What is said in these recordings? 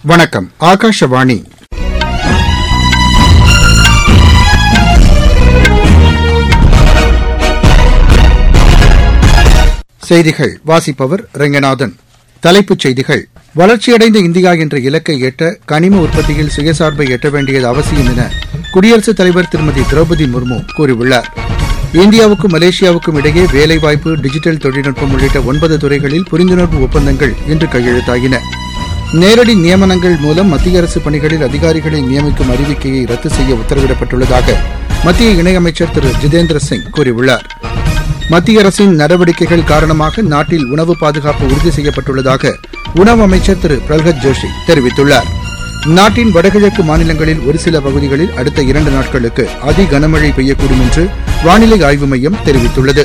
வணக்கம் ஆகாஷவாணி செய்திகள் வாசிப்பவர் ரெங்கநாதன் தலைப்புச் செய்திகள் வளர்ச்சியடைந்த இந்தியா என்ற இலக்கை எட்ட கனிம உற்பத்தியில் சுயசார்பை எட்ட வேண்டியது அவசியம் என குடியரசுத் தலைவர் திருமதி திரௌபதி முர்மு கூறியுள்ளார் இந்தியாவுக்கும் மலேசியாவுக்கும் இடையே வேலைவாய்ப்பு டிஜிட்டல் தொழில்நுட்பம் உள்ளிட்ட ஒன்பது துறைகளில் புரிந்துணர்வு ஒப்பந்தங்கள் இன்று கையெழுத்தாகின நேரடி நியமனங்கள் மூலம் மத்திய அரசு பணிகளில் அதிகாரிகளை நியமிக்கும் அறிவிக்கையை ரத்து செய்ய உத்தரவிடப்பட்டுள்ளதாக மத்திய இணையமைச்சர் திரு ஜிதேந்திர சிங் கூறியுள்ளார் மத்திய அரசின் நடவடிக்கைகள் காரணமாக நாட்டில் உணவு பாதுகாப்பு உறுதி செய்யப்பட்டுள்ளதாக உணவு அமைச்சர் திரு பிரல்ஹத் ஜோஷி தெரிவித்துள்ளார் நாட்டின் வடகிழக்கு மாநிலங்களில் ஒரு சில பகுதிகளில் அடுத்த இரண்டு நாட்களுக்கு அதி கனமழை பெய்யக்கூடும் என்று வானிலை ஆய்வு மையம் தெரிவித்துள்ளது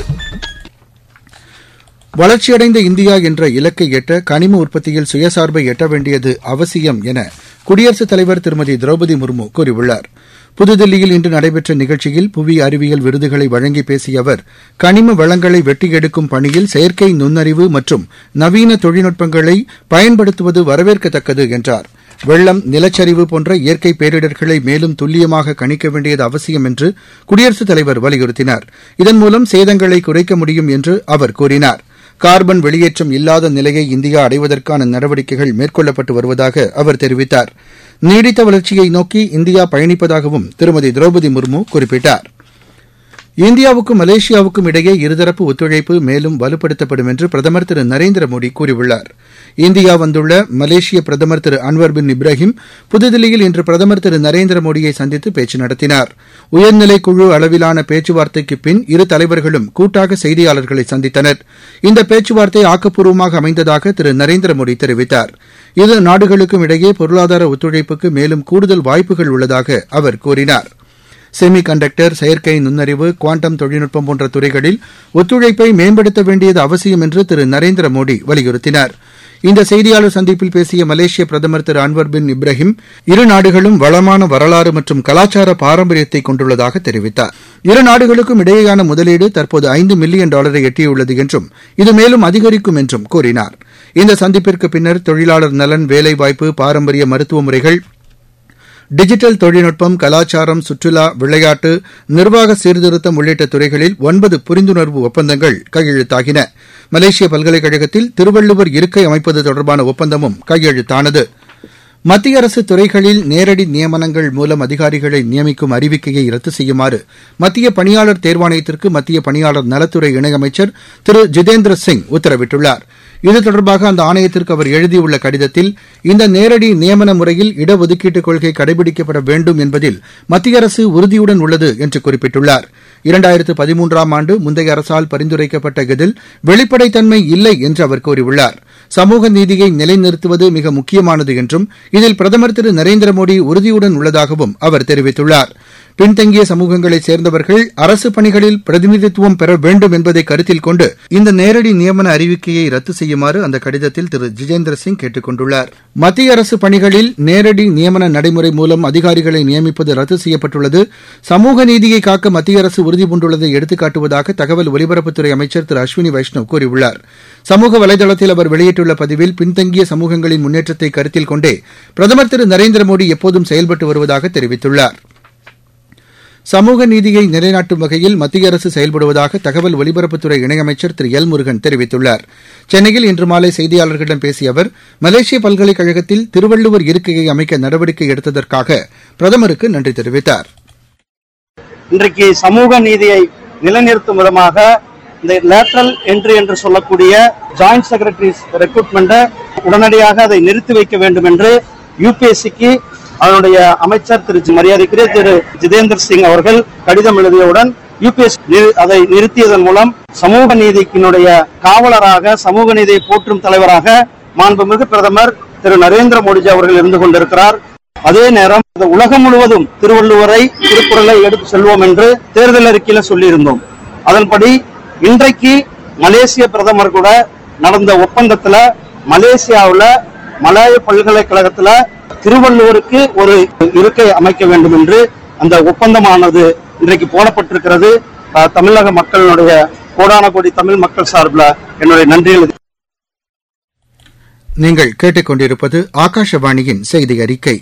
வளர்ச்சியடைந்த இந்தியா என்ற இலக்கை எட்ட கனிம உற்பத்தியில் சுயசார்பை எட்ட வேண்டியது அவசியம் என குடியரசுத் தலைவர் திருமதி திரௌபதி முர்மு கூறியுள்ளார் புதுதில்லியில் இன்று நடைபெற்ற நிகழ்ச்சியில் புவி அறிவியல் விருதுகளை வழங்கி பேசிய அவர் கனிம வளங்களை வெட்டி எடுக்கும் பணியில் செயற்கை நுண்ணறிவு மற்றும் நவீன தொழில்நுட்பங்களை பயன்படுத்துவது வரவேற்கத்தக்கது என்றார் வெள்ளம் நிலச்சரிவு போன்ற இயற்கை பேரிடர்களை மேலும் துல்லியமாக கணிக்க வேண்டியது அவசியம் என்று குடியரசுத் தலைவர் வலியுறுத்தினார் இதன் மூலம் சேதங்களை குறைக்க முடியும் என்று அவர் கூறினார் கார்பன் வெளியேற்றம் இல்லாத நிலையை இந்தியா அடைவதற்கான நடவடிக்கைகள் மேற்கொள்ளப்பட்டு வருவதாக அவர் தெரிவித்தார் நீடித்த வளர்ச்சியை நோக்கி இந்தியா பயணிப்பதாகவும் திருமதி திரௌபதி முர்மு குறிப்பிட்டார் இந்தியாவுக்கும் மலேசியாவுக்கும் இடையே இருதரப்பு ஒத்துழைப்பு மேலும் வலுப்படுத்தப்படும் என்று பிரதமர் திரு நரேந்திர மோடி கூறியுள்ளார் இந்தியா வந்துள்ள மலேசிய பிரதமர் திரு அன்வர் பின் இப்ராஹிம் புதுதில்லியில் இன்று பிரதமர் திரு நரேந்திர மோடியை சந்தித்து பேச்சு நடத்தினார் உயர்நிலை குழு அளவிலான பேச்சுவார்த்தைக்கு பின் இரு தலைவர்களும் கூட்டாக செய்தியாளர்களை சந்தித்தனர் இந்த பேச்சுவார்த்தை ஆக்கப்பூர்வமாக அமைந்ததாக திரு நரேந்திர மோடி தெரிவித்தார் இரு நாடுகளுக்கும் இடையே பொருளாதார ஒத்துழைப்புக்கு மேலும் கூடுதல் வாய்ப்புகள் உள்ளதாக அவர் கூறினார் செமி கண்டக்டர் செயற்கை நுண்ணறிவு குவாண்டம் தொழில்நுட்பம் போன்ற துறைகளில் ஒத்துழைப்பை மேம்படுத்த வேண்டியது அவசியம் என்று திரு நரேந்திர மோடி வலியுறுத்தினார் இந்த செய்தியாளர் சந்திப்பில் பேசிய மலேசிய பிரதமர் திரு அன்வர் பின் இப்ராஹிம் இரு நாடுகளும் வளமான வரலாறு மற்றும் கலாச்சார பாரம்பரியத்தை கொண்டுள்ளதாக தெரிவித்தார் இரு நாடுகளுக்கும் இடையேயான முதலீடு தற்போது ஐந்து மில்லியன் டாலரை எட்டியுள்ளது என்றும் இது மேலும் அதிகரிக்கும் என்றும் கூறினார் இந்த சந்திப்பிற்கு பின்னர் தொழிலாளர் நலன் வேலைவாய்ப்பு பாரம்பரிய மருத்துவ முறைகள் டிஜிட்டல் தொழில்நுட்பம் கலாச்சாரம் சுற்றுலா விளையாட்டு நிர்வாக சீர்திருத்தம் உள்ளிட்ட துறைகளில் ஒன்பது புரிந்துணர்வு ஒப்பந்தங்கள் கையெழுத்தாகின மலேசிய பல்கலைக்கழகத்தில் திருவள்ளுவர் இருக்கை அமைப்பது தொடர்பான ஒப்பந்தமும் கையெழுத்தானது மத்திய அரசு துறைகளில் நேரடி நியமனங்கள் மூலம் அதிகாரிகளை நியமிக்கும் அறிவிக்கையை ரத்து செய்யுமாறு மத்திய பணியாளர் தேர்வாணையத்திற்கு மத்திய பணியாளர் நலத்துறை இணையமைச்சர் திரு ஜிதேந்திர சிங் உத்தரவிட்டுள்ளார் இது தொடர்பாக அந்த ஆணையத்திற்கு அவர் எழுதியுள்ள கடிதத்தில் இந்த நேரடி நியமன முறையில் இடஒதுக்கீட்டுக் கொள்கை கடைபிடிக்கப்பட வேண்டும் என்பதில் மத்திய அரசு உறுதியுடன் உள்ளது என்று குறிப்பிட்டுள்ளார் இரண்டாயிரத்து பதிமூன்றாம் ஆண்டு முந்தைய அரசால் பரிந்துரைக்கப்பட்ட இதில் வெளிப்படைத்தன்மை இல்லை என்று அவர் கூறியுள்ளார் சமூக நீதியை நிலைநிறுத்துவது மிக முக்கியமானது என்றும் இதில் பிரதமர் திரு நரேந்திர மோடி உறுதியுடன் உள்ளதாகவும் அவர் தெரிவித்துள்ளார் பின்தங்கிய சமூகங்களைச் சேர்ந்தவர்கள் அரசு பணிகளில் பிரதிநிதித்துவம் பெற வேண்டும் என்பதை கருத்தில் கொண்டு இந்த நேரடி நியமன அறிவிக்கையை ரத்து செய்யுமாறு அந்த கடிதத்தில் திரு ஜிதேந்திர சிங் கேட்டுக் கொண்டுள்ளார் மத்திய அரசு பணிகளில் நேரடி நியமன நடைமுறை மூலம் அதிகாரிகளை நியமிப்பது ரத்து செய்யப்பட்டுள்ளது சமூக நீதியை காக்க மத்திய அரசு உறுதிபூண்டுள்ளதை எடுத்துக்காட்டுவதாக தகவல் ஒலிபரப்புத்துறை அமைச்சர் திரு அஸ்வினி வைஷ்ணவ் கூறியுள்ளார் சமூக வலைதளத்தில் அவர் வெளியிட்டுள்ள பதிவில் பின்தங்கிய சமூகங்களின் முன்னேற்றத்தை கருத்தில் கொண்டே பிரதமர் திரு நரேந்திர மோடி எப்போதும் செயல்பட்டு வருவதாக தெரிவித்துள்ளாா் சமூக நீதியை நிலைநாட்டும் வகையில் மத்திய அரசு செயல்படுவதாக தகவல் ஒலிபரப்புத்துறை இணையமைச்சர் திரு எல் முருகன் தெரிவித்துள்ளார் சென்னையில் இன்று மாலை செய்தியாளர்களிடம் பேசிய அவர் மலேசிய பல்கலைக்கழகத்தில் திருவள்ளுவர் இருக்கையை அமைக்க நடவடிக்கை எடுத்ததற்காக பிரதமருக்கு நன்றி தெரிவித்தார் இன்றைக்கு சமூக நீதியை நிலைநிறுத்தும் விதமாக இந்த லேட்ரல் என்ட்ரி என்று சொல்லக்கூடிய ஜாயிண்ட் செக்ரட்டரிஸ் ரெக்ரூட்மெண்ட்டை உடனடியாக அதை நிறுத்தி வைக்க வேண்டும் என்று யூபிஎஸ்சிக்கு அதனுடைய அமைச்சர் திரு மரியாதைக்குரிய திரு ஜிதேந்திர சிங் அவர்கள் கடிதம் எழுதியவுடன் யூபிஎஸ் அதை நிறுத்தியதன் மூலம் சமூக நீதிக்கினுடைய காவலராக சமூக நீதியை போற்றும் தலைவராக மாண்புமிகு பிரதமர் திரு நரேந்திர மோடிஜி அவர்கள் இருந்து கொண்டிருக்கிறார் அதே நேரம் உலகம் முழுவதும் திருவள்ளுவரை திருக்குறளை எடுத்து செல்வோம் என்று தேர்தல் அறிக்கையில சொல்லியிருந்தோம் அதன்படி இன்றைக்கு மலேசிய பிரதமர் கூட நடந்த ஒப்பந்தத்துல மலேசியாவுல மலாய பல்கலைக்கழகத்துல திருவள்ளுவருக்கு ஒரு இருக்கை அமைக்க வேண்டும் என்று அந்த ஒப்பந்தமானது இன்றைக்கு போடப்பட்டிருக்கிறது அஹ், தமிழக மக்களினுடைய கோடான கோடி தமிழ் மக்கள் சார்பில் என்னுடைய நன்றிகள் நீங்கள் கேட்டுக்கொண்டிருப்பது ஆகாஷவாணியின் செய்தி அறிக்கை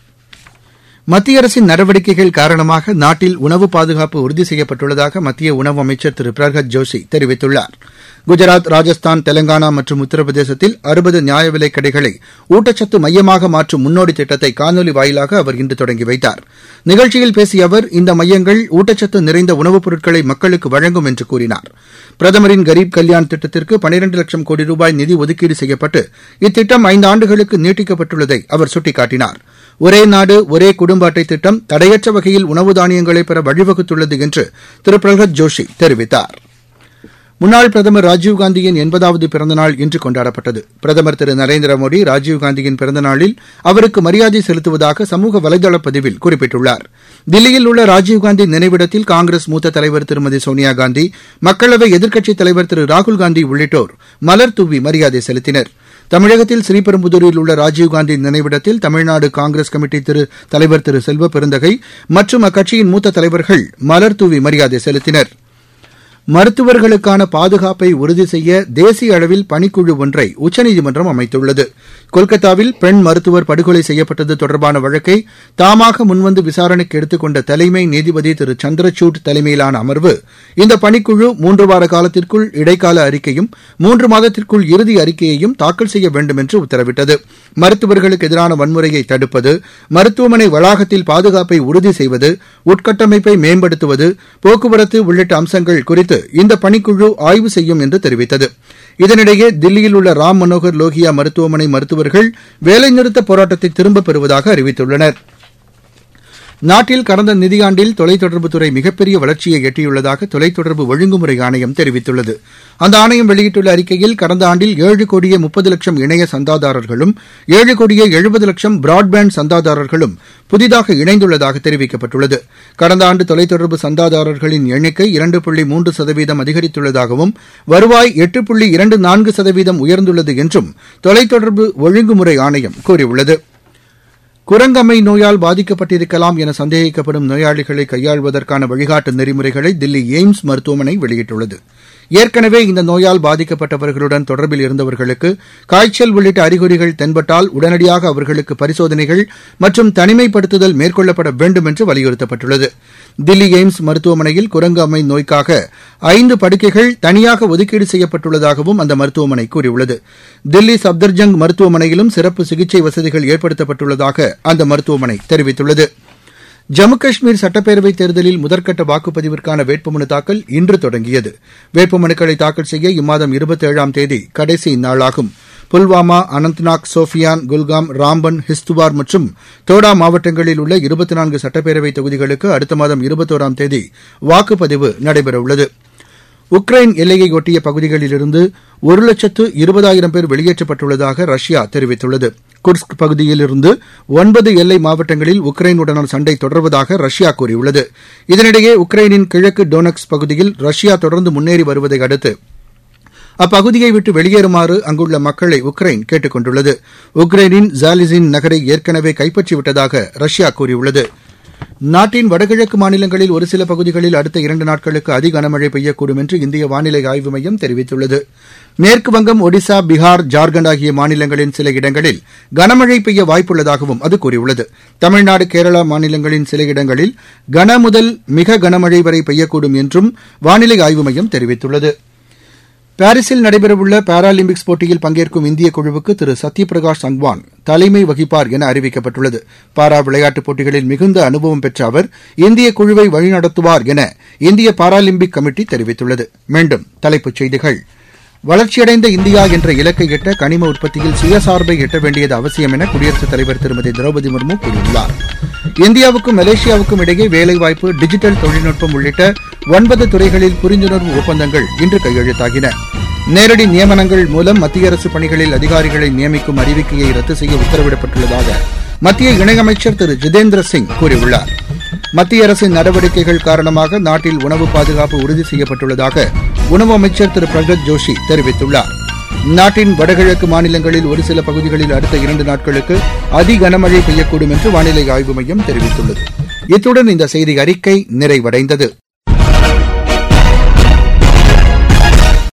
மத்திய அரசின் நடவடிக்கைகள் காரணமாக நாட்டில் உணவு பாதுகாப்பு உறுதி செய்யப்பட்டுள்ளதாக மத்திய உணவு அமைச்சர் திரு பிரகத் ஜோஷி தெரிவித்துள்ளார் குஜராத் ராஜஸ்தான் தெலங்கானா மற்றும் உத்தரப்பிரதேசத்தில் அறுபது நியாய விலைக் கடைகளை ஊட்டச்சத்து மையமாக மாற்றும் முன்னோடி திட்டத்தை காணொலி வாயிலாக அவர் இன்று தொடங்கி வைத்தார் நிகழ்ச்சியில் பேசிய அவர் இந்த மையங்கள் ஊட்டச்சத்து நிறைந்த உணவுப் பொருட்களை மக்களுக்கு வழங்கும் என்று கூறினார் பிரதமரின் கரீப் கல்யாண் திட்டத்திற்கு பனிரண்டு லட்சம் கோடி ரூபாய் நிதி ஒதுக்கீடு செய்யப்பட்டு இத்திட்டம் ஐந்து ஆண்டுகளுக்கு நீட்டிக்கப்பட்டுள்ளதை அவர் சுட்டிக்காட்டினார் ஒரே நாடு ஒரே குடும்ப அட்டை திட்டம் தடையற்ற வகையில் உணவு தானியங்களை பெற வழிவகுத்துள்ளது என்று திரு பிரகத் ஜோஷி தெரிவித்தார் முன்னாள் பிரதமர் ராஜீவ்காந்தியின் எண்பதாவது பிறந்தநாள் இன்று கொண்டாடப்பட்டது பிரதமர் திரு நரேந்திர மோடி ராஜீவ்காந்தியின் பிறந்தநாளில் அவருக்கு மரியாதை செலுத்துவதாக சமூக வலைதள பதிவில் குறிப்பிட்டுள்ளார் தில்லியில் உள்ள ராஜீவ்காந்தி நினைவிடத்தில் காங்கிரஸ் மூத்த தலைவர் திருமதி சோனியாகாந்தி மக்களவை எதிர்க்கட்சித் தலைவர் திரு ராகுல்காந்தி உள்ளிட்டோர் மலர் தூவி மரியாதை செலுத்தினர் தமிழகத்தில் ஸ்ரீபெரும்புதூரில் உள்ள ராஜீவ்காந்தி நினைவிடத்தில் தமிழ்நாடு காங்கிரஸ் கமிட்டி திரு தலைவர் திரு செல்வ பெருந்தகை மற்றும் அக்கட்சியின் மூத்த தலைவர்கள் மலர் தூவி மரியாதை செலுத்தினர் மருத்துவர்களுக்கான பாதுகாப்பை உறுதி செய்ய தேசிய அளவில் பணிக்குழு ஒன்றை உச்சநீதிமன்றம் அமைத்துள்ளது கொல்கத்தாவில் பெண் மருத்துவர் படுகொலை செய்யப்பட்டது தொடர்பான வழக்கை தாமாக முன்வந்து விசாரணைக்கு எடுத்துக் கொண்ட தலைமை நீதிபதி திரு சந்திரசூட் தலைமையிலான அமர்வு இந்த பணிக்குழு மூன்று வார காலத்திற்குள் இடைக்கால அறிக்கையும் மூன்று மாதத்திற்குள் இறுதி அறிக்கையையும் தாக்கல் செய்ய வேண்டும் என்று உத்தரவிட்டது மருத்துவர்களுக்கு எதிரான வன்முறையை தடுப்பது மருத்துவமனை வளாகத்தில் பாதுகாப்பை உறுதி செய்வது உட்கட்டமைப்பை மேம்படுத்துவது போக்குவரத்து உள்ளிட்ட அம்சங்கள் குறித்து இந்த பணிக்குழு ஆய்வு செய்யும் என்று தெரிவித்தது இதனிடையே தில்லியில் உள்ள ராம் மனோகர் லோகியா மருத்துவமனை மருத்துவர்கள் வேலைநிறுத்த போராட்டத்தை திரும்பப் பெறுவதாக அறிவித்துள்ளனா் நாட்டில் கடந்த நிதியாண்டில் தொலைத்தொடர்புத்துறை மிகப்பெரிய வளர்ச்சியை எட்டியுள்ளதாக தொலைத்தொடர்பு ஒழுங்குமுறை ஆணையம் தெரிவித்துள்ளது அந்த ஆணையம் வெளியிட்டுள்ள அறிக்கையில் கடந்த ஆண்டில் ஏழு கோடியே முப்பது லட்சம் இணைய சந்தாதாரர்களும் ஏழு கோடியே எழுபது லட்சம் பிராட்பேண்ட் சந்தாதாரர்களும் புதிதாக இணைந்துள்ளதாக தெரிவிக்கப்பட்டுள்ளது கடந்த ஆண்டு தொலைத்தொடர்பு சந்தாதாரர்களின் எண்ணிக்கை இரண்டு புள்ளி மூன்று சதவீதம் அதிகரித்துள்ளதாகவும் வருவாய் எட்டு புள்ளி இரண்டு நான்கு சதவீதம் உயர்ந்துள்ளது என்றும் தொலைத்தொடர்பு ஒழுங்குமுறை ஆணையம் கூறியுள்ளது குரங்கம்மை நோயால் பாதிக்கப்பட்டிருக்கலாம் என சந்தேகிக்கப்படும் நோயாளிகளை கையாள்வதற்கான வழிகாட்டு நெறிமுறைகளை தில்லி எய்ம்ஸ் மருத்துவமனை வெளியிட்டுள்ளது ஏற்கனவே இந்த நோயால் பாதிக்கப்பட்டவர்களுடன் தொடர்பில் இருந்தவர்களுக்கு காய்ச்சல் உள்ளிட்ட அறிகுறிகள் தென்பட்டால் உடனடியாக அவர்களுக்கு பரிசோதனைகள் மற்றும் தனிமைப்படுத்துதல் மேற்கொள்ளப்பட வேண்டும் என்று வலியுறுத்தப்பட்டுள்ளது தில்லி எய்ம்ஸ் மருத்துவமனையில் குரங்கு அம்மை நோய்க்காக ஐந்து படுக்கைகள் தனியாக ஒதுக்கீடு செய்யப்பட்டுள்ளதாகவும் அந்த மருத்துவமனை கூறியுள்ளது தில்லி சப்தர்ஜங் மருத்துவமனையிலும் சிறப்பு சிகிச்சை வசதிகள் ஏற்படுத்தப்பட்டுள்ளதாக அந்த மருத்துவமனை தெரிவித்துள்ளது ஜம்மு காஷ்மீர் சட்டப்பேரவைத் தேர்தலில் முதற்கட்ட வாக்குப்பதிவிற்கான வேட்புமனு தாக்கல் இன்று தொடங்கியது வேட்புமனுக்களை தாக்கல் செய்ய இம்மாதம் இருபத்தேழாம் தேதி கடைசி நாளாகும் புல்வாமா அனந்த்நாக் சோஃபியான் குல்காம் ராம்பன் ஹிஸ்துவார் மற்றும் தோடா மாவட்டங்களில் உள்ள இருபத்தி நான்கு சட்டப்பேரவை தொகுதிகளுக்கு அடுத்த மாதம் இருபத்தோராம் தேதி வாக்குப்பதிவு நடைபெறவுள்ளது உக்ரைன் எல்லையை ஒட்டிய பகுதிகளிலிருந்து ஒரு லட்சத்து இருபதாயிரம் பேர் வெளியேற்றப்பட்டுள்ளதாக ரஷ்யா தெரிவித்துள்ளது குர்ஸ்க் பகுதியிலிருந்து ஒன்பது எல்லை மாவட்டங்களில் உக்ரைனுடனான சண்டை தொடர்வதாக ரஷ்யா கூறியுள்ளது இதனிடையே உக்ரைனின் கிழக்கு டோனக்ஸ் பகுதியில் ரஷ்யா தொடர்ந்து முன்னேறி வருவதை அடுத்து அப்பகுதியை விட்டு வெளியேறுமாறு அங்குள்ள மக்களை உக்ரைன் கேட்டுக் கொண்டுள்ளது உக்ரைனின் ஜாலிசின் நகரை ஏற்கனவே கைப்பற்றிவிட்டதாக ரஷ்யா கூறியுள்ளது நாட்டின் வடகிழக்கு மாநிலங்களில் ஒரு சில பகுதிகளில் அடுத்த இரண்டு நாட்களுக்கு அதி கனமழை பெய்யக்கூடும் என்று இந்திய வானிலை ஆய்வு மையம் தெரிவித்துள்ளது மேற்குவங்கம் ஒடிசா பீகார் ஜார்க்கண்ட் ஆகிய மாநிலங்களின் சில இடங்களில் கனமழை பெய்ய வாய்ப்புள்ளதாகவும் அது கூறியுள்ளது தமிழ்நாடு கேரளா மாநிலங்களின் சில இடங்களில் கன முதல் மிக கனமழை வரை பெய்யக்கூடும் என்றும் வானிலை ஆய்வு மையம் தெரிவித்துள்ளது பாரிஸில் நடைபெறவுள்ள பாராலிம்பிக்ஸ் போட்டியில் பங்கேற்கும் இந்திய குழுவுக்கு திரு சத்யபிரகாஷ் சங்வான் தலைமை வகிப்பார் என அறிவிக்கப்பட்டுள்ளது பாரா விளையாட்டுப் போட்டிகளில் மிகுந்த அனுபவம் பெற்ற அவர் இந்திய குழுவை வழிநடத்துவார் என இந்திய பாராலிம்பிக் கமிட்டி தெரிவித்துள்ளது மீண்டும் தலைப்புச் செய்திகள் வளர்ச்சியடைந்த இந்தியா என்ற இலக்கை எட்ட கனிம உற்பத்தியில் சுயசார்பை எட்ட வேண்டியது அவசியம் என குடியரசுத் தலைவர் திருமதி திரௌபதி முர்மு கூறியுள்ளார் இந்தியாவுக்கும் மலேசியாவுக்கும் இடையே வேலைவாய்ப்பு டிஜிட்டல் தொழில்நுட்பம் உள்ளிட்ட ஒன்பது துறைகளில் புரிந்துணர்வு ஒப்பந்தங்கள் இன்று கையெழுத்தாகின நேரடி நியமனங்கள் மூலம் மத்திய அரசு பணிகளில் அதிகாரிகளை நியமிக்கும் அறிவிக்கையை ரத்து செய்ய உத்தரவிடப்பட்டுள்ளதாக மத்திய இணையமைச்சர் திரு ஜிதேந்திர சிங் கூறியுள்ளார் மத்திய அரசின் நடவடிக்கைகள் காரணமாக நாட்டில் உணவு பாதுகாப்பு உறுதி செய்யப்பட்டுள்ளதாக உணவு அமைச்சர் திரு பிரகத் ஜோஷி தெரிவித்துள்ளார் நாட்டின் வடகிழக்கு மாநிலங்களில் ஒரு சில பகுதிகளில் அடுத்த இரண்டு நாட்களுக்கு அதி கனமழை பெய்யக்கூடும் என்று வானிலை ஆய்வு மையம் தெரிவித்துள்ளது இத்துடன் இந்த செய்தி அறிக்கை நிறைவடைந்தது